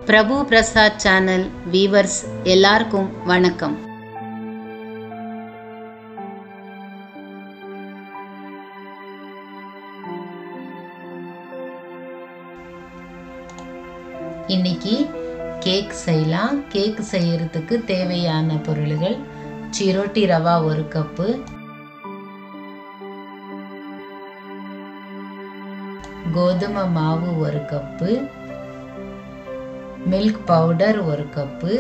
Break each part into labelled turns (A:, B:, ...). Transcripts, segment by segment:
A: பிரபு Prasad channel viewers எல்லாருக்கும் வணக்கம் இன்னைக்கு கேக் செய்யலாம் கேக் செய்யறதுக்கு தேவையான பொருள்கள் சிரோட்டி ரவா ஒரு கப்பு கோதுமை மாவு ஒரு கப்பு மில்க் பவுடர் ஒரு கப்பு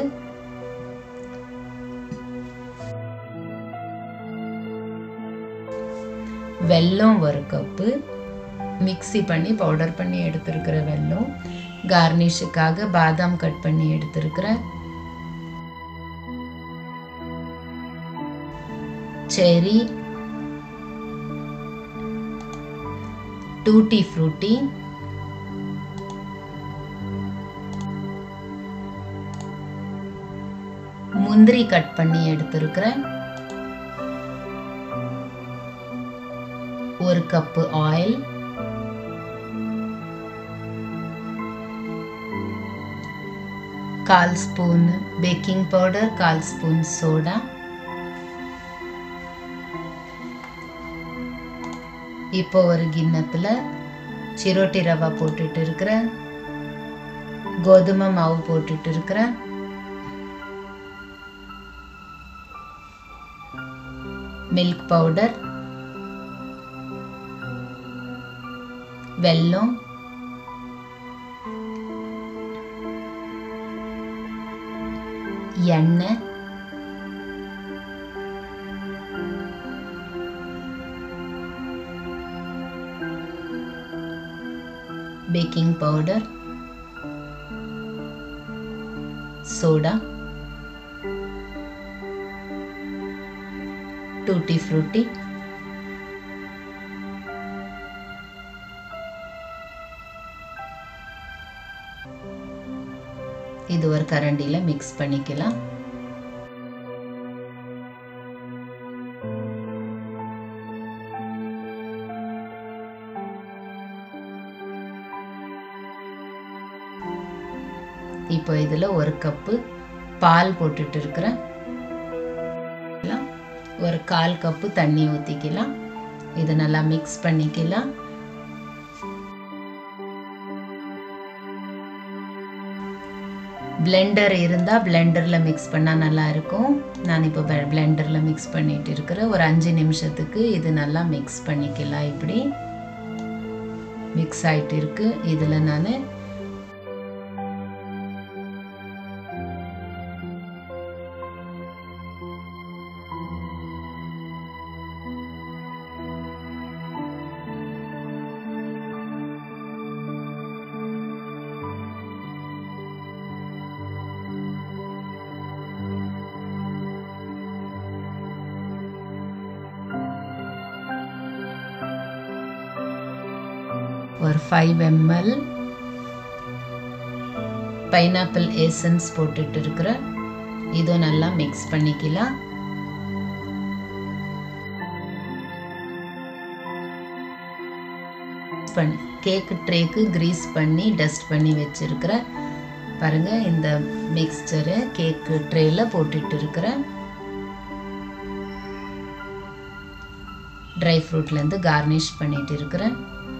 A: வெல்லம் ஒரு கப்பு மிக்ஸி பண்ணி பவுடர் பண்ணி எடுத்திருக்கிற வெல்லம் கார்னிஷுக்காக பாதாம் கட் பண்ணி எடுத்திருக்கிறேன் செரி டூட்டி ஃப்ரூட்டி முந்திரி கட் பண்ணி எடுத்திருக்கிறேன் ஒரு கப்பு ஆயில் கால் ஸ்பூன் பேக்கிங் பவுடர் கால் ஸ்பூன் சோடா இப்போ ஒரு கிண்ணத்தில் சிரோட்டி ரவா போட்டுட்டு இருக்கிறேன் கோதுமை மாவு போட்டுட்டு இருக்கிறேன் மில்க் பவுடர் வெல்லம் எண்ணெய் baking powder soda tutti frutti இது ஒரு கரண்டியில் மிக்ஸ் பண்ணிக்கலாம் இப்போ இதில் ஒரு கப்பு பால் போட்டுட்டு இருக்கிறேன் ஒரு கால் கப்பு தண்ணி ஊற்றிக்கலாம் இது நல்லா மிக்ஸ் பண்ணிக்கலாம் பிளெண்டர் இருந்தால் பிளெண்டரில் மிக்ஸ் பண்ணால் நல்லா இருக்கும் நான் இப்போ பிளெண்டரில் மிக்ஸ் பண்ணிட்டு இருக்கிறேன் ஒரு அஞ்சு நிமிஷத்துக்கு இது நல்லா மிக்ஸ் பண்ணிக்கலாம் இப்படி மிக்ஸ் ஆகிட்டு இருக்கு இதில் நான் ஒரு ஃபைவ் எம்எல் பைனாப்பிள் எசன்ஸ் போட்டுட்டு இருக்கிறேன் இதுவும் நல்லா மிக்ஸ் பண்ணிக்கலாம் பண்ணி கேக்கு ட்ரேக்கு க்ரீஸ் பண்ணி டஸ்ட் பண்ணி வச்சிருக்கிறேன் பாருங்க இந்த மிக்ஸ்சரு கேக்கு ட்ரேல போட்டுட்டு இருக்கிறேன் ட்ரை ஃப்ரூட்லேருந்து கார்னிஷ் பண்ணிட்டு இருக்கிறேன்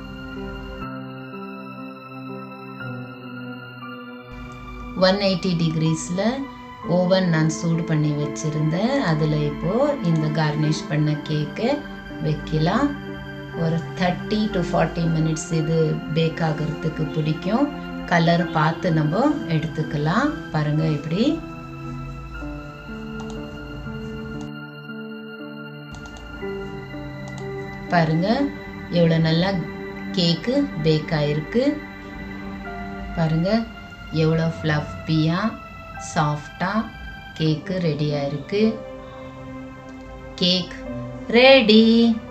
A: ஒன் எயிட்டி டிகிரிஸில் ஓவன் நான் சூடு பண்ணி வச்சுருந்தேன் அதில் இப்போது இந்த கார்னிஷ் பண்ண கேக்கு வைக்கலாம் ஒரு தேர்ட்டி டு ஃபார்ட்டி மினிட்ஸ் இது பேக் ஆகிறதுக்கு பிடிக்கும் கலர் பார்த்து நம்ம எடுத்துக்கலாம் பாருங்கள் இப்படி பாருங்க எவ்வளோ நல்லா கேக்கு பேக் ஆயிருக்கு பாருங்க எவ்வளோ ஃப்ளஃபியாக சாஃப்டாக கேக்கு ரெடியாக இருக்குது கேக் ரெடி